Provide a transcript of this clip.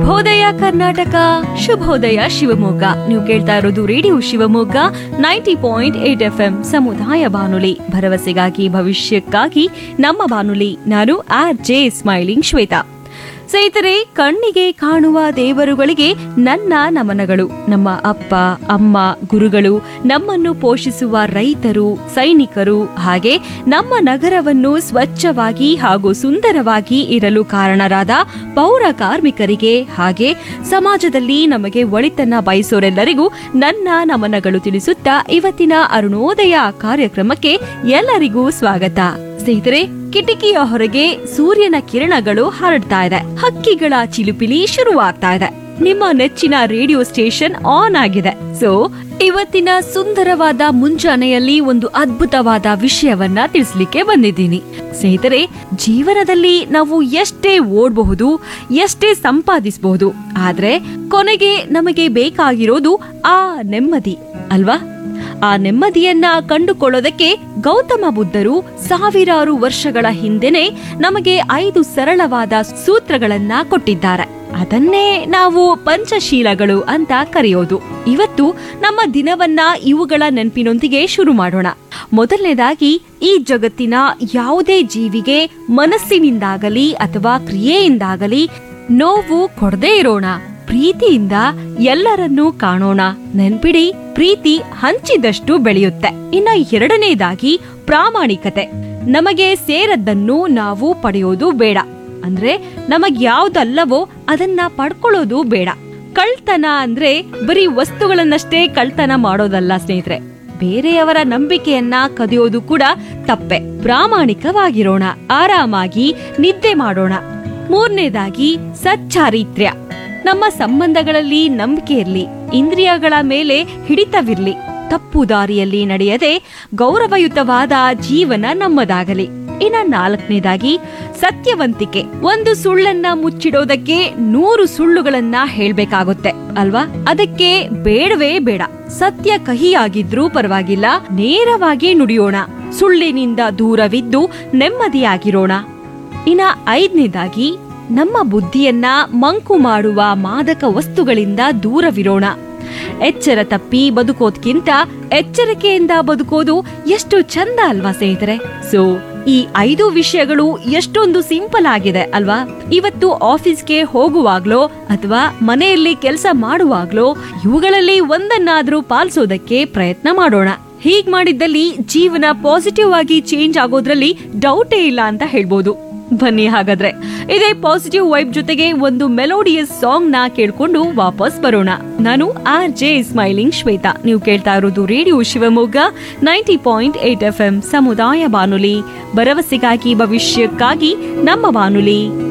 ಶುಭೋದಯ ಕರ್ನಾಟಕ ಶುಭೋದಯ ಶಿವಮೊಗ್ಗ ನೀವು ಕೇಳ್ತಾ ಇರೋದು radio Shivamogga ninety point eight F M ಸಮುದಾಯ ಬಾನುಲಿ ಭರವಸೆಗಾಗಿ ಭವಿಷ್ಯಕ್ಕಾಗಿ ನಮ್ಮ ಬಾನುಲಿ ನಾನು ಆರ್ ಜೆ ಸ್ಮೈಲಿಂಗ್ ಶ್ವೇತಾ ಸ್ನೇಹಿತರೆ ಕಣ್ಣಿಗೆ ಕಾಣುವ ದೇವರುಗಳಿಗೆ ನನ್ನ ನಮನಗಳು ನಮ್ಮ ಅಪ್ಪ ಅಮ್ಮ ಗುರುಗಳು ನಮ್ಮನ್ನು ಪೋಷಿಸುವ ರೈತರು ಸೈನಿಕರು ಹಾಗೆ ನಮ್ಮ ನಗರವನ್ನು ಸ್ವಚ್ಛವಾಗಿ ಹಾಗೂ ಸುಂದರವಾಗಿ ಇರಲು ಕಾರಣರಾದ ಪೌರ ಕಾರ್ಮಿಕರಿಗೆ ಹಾಗೆ ಸಮಾಜದಲ್ಲಿ ನಮಗೆ ಒಳಿತನ್ನ ಬಯಸೋರೆಲ್ಲರಿಗೂ ನನ್ನ ನಮನಗಳು ತಿಳಿಸುತ್ತಾ ಇವತ್ತಿನ ಅರುಣೋದಯ ಕಾರ್ಯಕ್ರಮಕ್ಕೆ ಎಲ್ಲರಿಗೂ ಸ್ವಾಗತ ಸ್ನೇಹಿತರೆ ಕಿಟಕಿಯ ಹೊರಗೆ ಸೂರ್ಯನ ಕಿರಣಗಳು ಹರಡ್ತಾ ಇದೆ ಹಕ್ಕಿಗಳ ಚಿಲುಪಿಲಿ ಶುರುವಾಗ್ತಾ ಇದೆ ನಿಮ್ಮ ನೆಚ್ಚಿನ ರೇಡಿಯೋ ಸ್ಟೇಷನ್ ಆನ್ ಆಗಿದೆ ಸೊ ಇವತ್ತಿನ ಸುಂದರವಾದ ಮುಂಜಾನೆಯಲ್ಲಿ ಒಂದು ಅದ್ಭುತವಾದ ವಿಷಯವನ್ನ ತಿಳಿಸ್ಲಿಕ್ಕೆ ಬಂದಿದ್ದೀನಿ ಸ್ನೇಹಿತರೆ ಜೀವನದಲ್ಲಿ ನಾವು ಎಷ್ಟೇ ಓಡಬಹುದು ಎಷ್ಟೇ ಸಂಪಾದಿಸಬಹುದು ಆದ್ರೆ ಕೊನೆಗೆ ನಮಗೆ ಬೇಕಾಗಿರೋದು ಆ ನೆಮ್ಮದಿ ಅಲ್ವಾ ಆ ನೆಮ್ಮದಿಯನ್ನ ಕಂಡುಕೊಳ್ಳೋದಕ್ಕೆ ಗೌತಮ ಬುದ್ಧರು ಸಾವಿರಾರು ವರ್ಷಗಳ ಹಿಂದೆನೆ ನಮಗೆ ಐದು ಸರಳವಾದ ಸೂತ್ರಗಳನ್ನ ಕೊಟ್ಟಿದ್ದಾರೆ ಅದನ್ನೇ ನಾವು ಪಂಚಶೀಲಗಳು ಅಂತ ಕರೆಯೋದು ಇವತ್ತು ನಮ್ಮ ದಿನವನ್ನ ಇವುಗಳ ನೆನಪಿನೊಂದಿಗೆ ಶುರು ಮಾಡೋಣ ಮೊದಲನೇದಾಗಿ ಈ ಜಗತ್ತಿನ ಯಾವುದೇ ಜೀವಿಗೆ ಮನಸ್ಸಿನಿಂದಾಗಲಿ ಅಥವಾ ಕ್ರಿಯೆಯಿಂದಾಗಲಿ ನೋವು ಕೊಡದೇ ಇರೋಣ ಪ್ರೀತಿಯಿಂದ ಎಲ್ಲರನ್ನೂ ಕಾಣೋಣ ನೆನ್ಪಿಡಿ ಪ್ರೀತಿ ಹಂಚಿದಷ್ಟು ಬೆಳೆಯುತ್ತೆ ಇನ್ನ ಎರಡನೇದಾಗಿ ಪ್ರಾಮಾಣಿಕತೆ ನಮಗೆ ಸೇರದ್ದನ್ನು ನಾವು ಪಡೆಯೋದು ಬೇಡ ಅಂದ್ರೆ ನಮಗ್ ಯಾವ್ದಲ್ಲವೋ ಅದನ್ನ ಪಡ್ಕೊಳ್ಳೋದು ಬೇಡ ಕಳ್ತನ ಅಂದ್ರೆ ಬರೀ ವಸ್ತುಗಳನ್ನಷ್ಟೇ ಕಳ್ತನ ಮಾಡೋದಲ್ಲ ಸ್ನೇಹಿತರೆ ಬೇರೆಯವರ ನಂಬಿಕೆಯನ್ನ ಕದಿಯೋದು ಕೂಡ ತಪ್ಪೆ ಪ್ರಾಮಾಣಿಕವಾಗಿರೋಣ ಆರಾಮಾಗಿ ನಿದ್ದೆ ಮಾಡೋಣ ಮೂರನೇದಾಗಿ ಸಚ್ಚಾರಿತ್ರ್ಯ ನಮ್ಮ ಸಂಬಂಧಗಳಲ್ಲಿ ನಂಬಿಕೆ ಇರ್ಲಿ ಇಂದ್ರಿಯಗಳ ಮೇಲೆ ಹಿಡಿತವಿರ್ಲಿ ತಪ್ಪು ದಾರಿಯಲ್ಲಿ ನಡೆಯದೆ ಗೌರವಯುತವಾದ ಜೀವನ ನಮ್ಮದಾಗಲಿ ಇನ್ನ ನಾಲ್ಕನೇದಾಗಿ ಸತ್ಯವಂತಿಕೆ ಒಂದು ಸುಳ್ಳನ್ನ ಮುಚ್ಚಿಡೋದಕ್ಕೆ ನೂರು ಸುಳ್ಳುಗಳನ್ನ ಹೇಳ್ಬೇಕಾಗುತ್ತೆ ಅಲ್ವಾ ಅದಕ್ಕೆ ಬೇಡವೇ ಬೇಡ ಸತ್ಯ ಕಹಿಯಾಗಿದ್ರೂ ಪರವಾಗಿಲ್ಲ ನೇರವಾಗಿ ನುಡಿಯೋಣ ಸುಳ್ಳಿನಿಂದ ದೂರವಿದ್ದು ನೆಮ್ಮದಿಯಾಗಿರೋಣ ಇನ್ನ ಐದನೇದಾಗಿ ನಮ್ಮ ಬುದ್ಧಿಯನ್ನ ಮಂಕು ಮಾಡುವ ಮಾದಕ ವಸ್ತುಗಳಿಂದ ದೂರವಿರೋಣ ಎಚ್ಚರ ತಪ್ಪಿ ಬದುಕೋದ್ಕಿಂತ ಎಚ್ಚರಿಕೆಯಿಂದ ಬದುಕೋದು ಎಷ್ಟು ಚಂದ ಅಲ್ವಾ ಸ್ನೇಹಿತರೆ ಸೊ ಈ ಐದು ವಿಷಯಗಳು ಎಷ್ಟೊಂದು ಸಿಂಪಲ್ ಆಗಿದೆ ಅಲ್ವಾ ಇವತ್ತು ಆಫೀಸ್ಗೆ ಹೋಗುವಾಗ್ಲೋ ಅಥವಾ ಮನೆಯಲ್ಲಿ ಕೆಲಸ ಮಾಡುವಾಗ್ಲೋ ಇವುಗಳಲ್ಲಿ ಒಂದನ್ನಾದ್ರೂ ಪಾಲಿಸೋದಕ್ಕೆ ಪ್ರಯತ್ನ ಮಾಡೋಣ ಹೀಗ್ ಮಾಡಿದ್ದಲ್ಲಿ ಜೀವನ ಪಾಸಿಟಿವ್ ಆಗಿ ಚೇಂಜ್ ಆಗೋದ್ರಲ್ಲಿ ಡೌಟೇ ಇಲ್ಲ ಅಂತ ಹೇಳ್ಬೋದು ಬನ್ನಿ ಹಾಗಾದ್ರೆ ಇದೇ ಪಾಸಿಟಿವ್ ವೈಬ್ ಜೊತೆಗೆ ಒಂದು ಮೆಲೋಡಿಯಸ್ ಸಾಂಗ್ ನ ಕೇಳ್ಕೊಂಡು ವಾಪಸ್ ಬರೋಣ ನಾನು ಆರ್ ಜೆ ಸ್ಮೈಲಿಂಗ್ ಶ್ವೇತಾ ನೀವು ಕೇಳ್ತಾ ಇರೋದು radio Shivamogga ninety point eight F M ಸಮುದಾಯ ಬಾನುಲಿ ಭರವಸೆಗಾಗಿ ಭವಿಷ್ಯಕ್ಕಾಗಿ ನಮ್ಮ ಬಾನುಲಿ